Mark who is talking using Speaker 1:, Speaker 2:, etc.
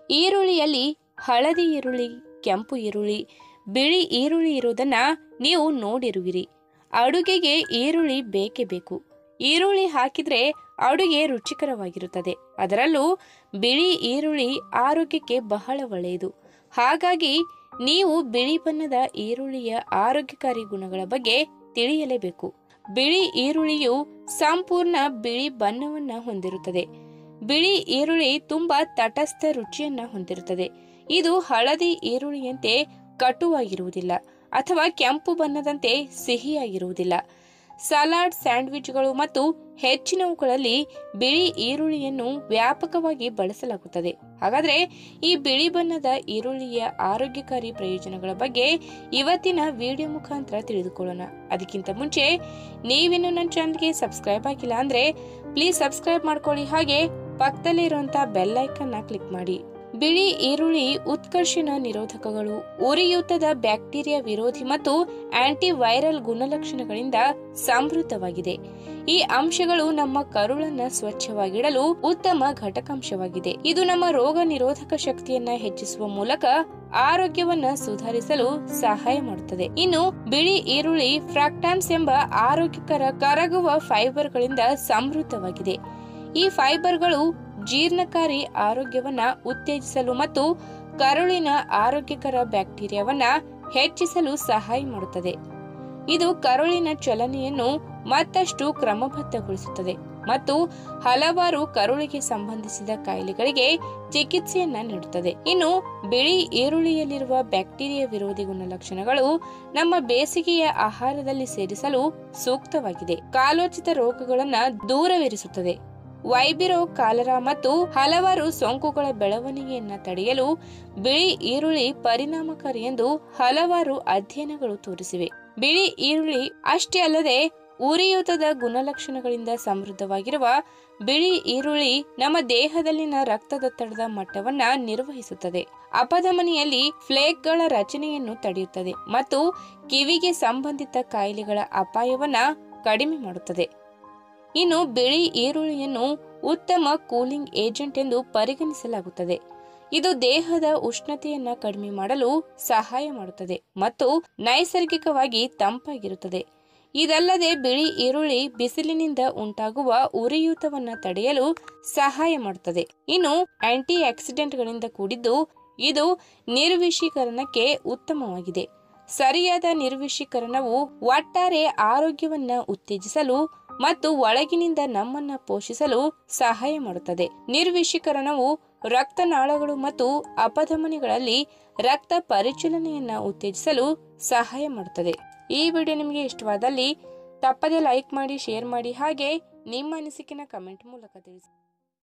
Speaker 1: ಈರುಳ್ಳಿಯಲ್ಲಿ ಹಳದಿ ಈರುಳ್ಳಿ ಕೆಂಪು ಈರುಳ್ಳಿ ಬಿಳಿ ಈರುಳ್ಳಿ ಇರುವುದನ್ನ ನೀವು ನೋಡಿರುವಿರಿ ಅಡುಗೆಗೆ ಈರುಳ್ಳಿ ಬೇಕೇ ಬೇಕು ಈರುಳ್ಳಿ ಹಾಕಿದ್ರೆ ಅಡುಗೆ ರುಚಿಕರವಾಗಿರುತ್ತದೆ ಅದರಲ್ಲೂ ಬಿಳಿ ಈರುಳ್ಳಿ ಆರೋಗ್ಯಕ್ಕೆ ಬಹಳ ಒಳ್ಳೆಯದು ಹಾಗಾಗಿ ನೀವು ಬಿಳಿ ಬಣ್ಣದ ಈರುಳ್ಳಿಯ ಆರೋಗ್ಯಕಾರಿ ಗುಣಗಳ ಬಗ್ಗೆ ತಿಳಿಯಲೇಬೇಕು ಬಿಳಿ ಈರುಳ್ಳಿಯು ಸಂಪೂರ್ಣ ಬಿಳಿ ಬಣ್ಣವನ್ನ ಹೊಂದಿರುತ್ತದೆ ಬಿಳಿ ಈರುಳ್ಳಿ ತುಂಬಾ ತಟಸ್ಥ ರುಚಿಯನ್ನ ಹೊಂದಿರುತ್ತದೆ ಇದು ಹಳದಿ ಈರುಳ್ಳಿಯಂತೆ ಕಟುವಾಗಿರುವುದಿಲ್ಲ ಅಥವಾ ಕೆಂಪು ಬಣ್ಣದಂತೆ ಸಿಹಿಯಾಗಿರುವುದಿಲ್ಲ ಸಲಾಡ್ ಸ್ಯಾಂಡ್ವಿಚ್ಗಳು ಮತ್ತು ಹೆಚ್ಚಿನವುಗಳಲ್ಲಿ ಬಿಳಿ ಈರುಳ್ಳಿಯನ್ನು ವ್ಯಾಪಕವಾಗಿ ಬಳಸಲಾಗುತ್ತದೆ ಹಾಗಾದ್ರೆ ಈ ಬಿಳಿ ಬಣ್ಣದ ಈರುಳ್ಳಿಯ ಆರೋಗ್ಯಕಾರಿ ಪ್ರಯೋಜನಗಳ ಬಗ್ಗೆ ಇವತ್ತಿನ ವಿಡಿಯೋ ಮುಖಾಂತರ ತಿಳಿದುಕೊಳ್ಳೋಣ ಅದಕ್ಕಿಂತ ಮುಂಚೆ ನೀವಿನ್ನು ನನ್ನ ಚಾನಲ್ಗೆ ಸಬ್ಸ್ಕ್ರೈಬ್ ಆಗಿಲ್ಲ ಅಂದ್ರೆ ಪ್ಲೀಸ್ ಸಬ್ಸ್ಕ್ರೈಬ್ ಮಾಡ್ಕೊಳ್ಳಿ ಹಾಗೆ ಪಕ್ಕದಲ್ಲಿ ಇರುವಂತಹ ಬೆಲ್ ಐಕನ್ನ ಕ್ಲಿಕ್ ಮಾಡಿ ಬಿಳಿ ಈರುಳ್ಳಿ ಉತ್ಕರ್ಷಣ ನಿರೋಧಕಗಳು ಉರಿಯೂತದ ಬ್ಯಾಕ್ಟೀರಿಯಾ ವಿರೋಧಿ ಮತ್ತು ಆಂಟಿ ವೈರಲ್ ಗುಣಲಕ್ಷಣಗಳಿಂದ ಸಮೃದ್ಧವಾಗಿದೆ ಈ ಅಂಶಗಳು ನಮ್ಮ ಕರುಳನ್ನ ಸ್ವಚ್ಛವಾಗಿಡಲು ಉತ್ತಮ ಘಟಕಾಂಶವಾಗಿದೆ ಇದು ನಮ್ಮ ರೋಗ ನಿರೋಧಕ ಶಕ್ತಿಯನ್ನ ಹೆಚ್ಚಿಸುವ ಮೂಲಕ ಆರೋಗ್ಯವನ್ನ ಸುಧಾರಿಸಲು ಸಹಾಯ ಮಾಡುತ್ತದೆ ಇನ್ನು ಬಿಳಿ ಈರುಳ್ಳಿ ಫ್ರಾಕ್ಟಾನ್ಸ್ ಎಂಬ ಆರೋಗ್ಯಕರ ಕರಗುವ ಫೈಬರ್ಗಳಿಂದ ಸಮೃದ್ಧವಾಗಿದೆ ಈ ಫೈಬರ್ಗಳು ಜೀರ್ಣಕಾರಿ ಆರೋಗ್ಯವನ್ನ ಉತ್ತೇಜಿಸಲು ಮತ್ತು ಕರುಳಿನ ಆರೋಗ್ಯಕರ ಬ್ಯಾಕ್ಟೀರಿಯಾವನ್ನ ಹೆಚ್ಚಿಸಲು ಸಹಾಯ ಮಾಡುತ್ತದೆ ಇದು ಕರುಳಿನ ಚಲನೆಯನ್ನು ಮತ್ತಷ್ಟು ಕ್ರಮಬದ್ಧಗೊಳಿಸುತ್ತದೆ ಮತ್ತು ಹಲವಾರು ಕರುಳಿಗೆ ಸಂಬಂಧಿಸಿದ ಕಾಯಿಲೆಗಳಿಗೆ ಚಿಕಿತ್ಸೆಯನ್ನ ನೀಡುತ್ತದೆ ಇನ್ನು ಬಿಳಿ ಈರುಳ್ಳಿಯಲ್ಲಿರುವ ಬ್ಯಾಕ್ಟೀರಿಯಾ ವಿರೋಧಿ ಗುಣಲಕ್ಷಣಗಳು ನಮ್ಮ ಬೇಸಿಗೆಯ ಆಹಾರದಲ್ಲಿ ಸೇರಿಸಲು ಸೂಕ್ತವಾಗಿದೆ ಕಾಲೋಚಿತ ರೋಗಗಳನ್ನ ದೂರವಿರಿಸುತ್ತದೆ ವೈಬಿರೋ ಕಾಲರಾ ಮತ್ತು ಹಲವಾರು ಸೋಂಕುಗಳ ಬೆಳವಣಿಗೆಯನ್ನ ತಡೆಯಲು ಬಿಳಿ ಈರುಳ್ಳಿ ಪರಿಣಾಮಕಾರಿ ಎಂದು ಹಲವಾರು ಅಧ್ಯಯನಗಳು ತೋರಿಸಿವೆ ಬಿಳಿ ಈರುಳ್ಳಿ ಅಷ್ಟೇ ಅಲ್ಲದೆ ಉರಿಯೂತದ ಗುಣಲಕ್ಷಣಗಳಿಂದ ಸಮೃದ್ಧವಾಗಿರುವ ಬಿಳಿ ಈರುಳ್ಳಿ ನಮ್ಮ ದೇಹದಲ್ಲಿನ ರಕ್ತದೊತ್ತಡದ ಮಟ್ಟವನ್ನ ನಿರ್ವಹಿಸುತ್ತದೆ ಅಪಧಮನಿಯಲ್ಲಿ ಫ್ಲೇಕ್ಗಳ ರಚನೆಯನ್ನು ತಡೆಯುತ್ತದೆ ಮತ್ತು ಕಿವಿಗೆ ಸಂಬಂಧಿತ ಕಾಯಿಲೆಗಳ ಅಪಾಯವನ್ನ ಕಡಿಮೆ ಮಾಡುತ್ತದೆ ಇನ್ನು ಬಿಳಿ ಈರುಳ್ಳಿಯನ್ನು ಉತ್ತಮ ಕೂಲಿಂಗ್ ಏಜೆಂಟ್ ಎಂದು ಪರಿಗಣಿಸಲಾಗುತ್ತದೆ ಇದು ದೇಹದ ಉಷ್ಣತೆಯನ್ನ ಕಡಿಮೆ ಮಾಡಲು ಸಹಾಯ ಮಾಡುತ್ತದೆ ಮತ್ತು ನೈಸರ್ಗಿಕವಾಗಿ ತಂಪಾಗಿರುತ್ತದೆ ಇದಲ್ಲದೆ ಬಿಳಿ ಈರುಳ್ಳಿ ಬಿಸಿಲಿನಿಂದ ಉಂಟಾಗುವ ಉರಿಯೂತವನ್ನ ತಡೆಯಲು ಸಹಾಯ ಮಾಡುತ್ತದೆ ಇನ್ನು ಆಂಟಿ ಆಕ್ಸಿಡೆಂಟ್ಗಳಿಂದ ಕೂಡಿದ್ದು ಇದು ನಿರ್ವಿಷೀಕರಣಕ್ಕೆ ಉತ್ತಮವಾಗಿದೆ ಸರಿಯಾದ ನಿರ್ವಿಷೀಕರಣವು ಒಟ್ಟಾರೆ ಆರೋಗ್ಯವನ್ನ ಉತ್ತೇಜಿಸಲು ಮತ್ತು ಒಳಗಿನಿಂದ ನಮ್ಮನ್ನ ಪೋಷಿಸಲು ಸಹಾಯ ಮಾಡುತ್ತದೆ ನಿರ್ವಿಷೀಕರಣವು ರಕ್ತನಾಳಗಳು ಮತ್ತು ಅಪಧಮನಿಗಳಲ್ಲಿ ರಕ್ತ ಪರಿಚಲನೆಯನ್ನ ಉತ್ತೇಜಿಸಲು ಸಹಾಯ ಮಾಡುತ್ತದೆ ಈ ವಿಡಿಯೋ ನಿಮಗೆ ಇಷ್ಟವಾದಲ್ಲಿ ತಪ್ಪದೆ ಲೈಕ್ ಮಾಡಿ ಶೇರ್ ಮಾಡಿ ಹಾಗೆ ನಿಮ್ಮ ಅನಿಸಿಕೆನ ಕಮೆಂಟ್ ಮೂಲಕ ತಿಳಿಸಿ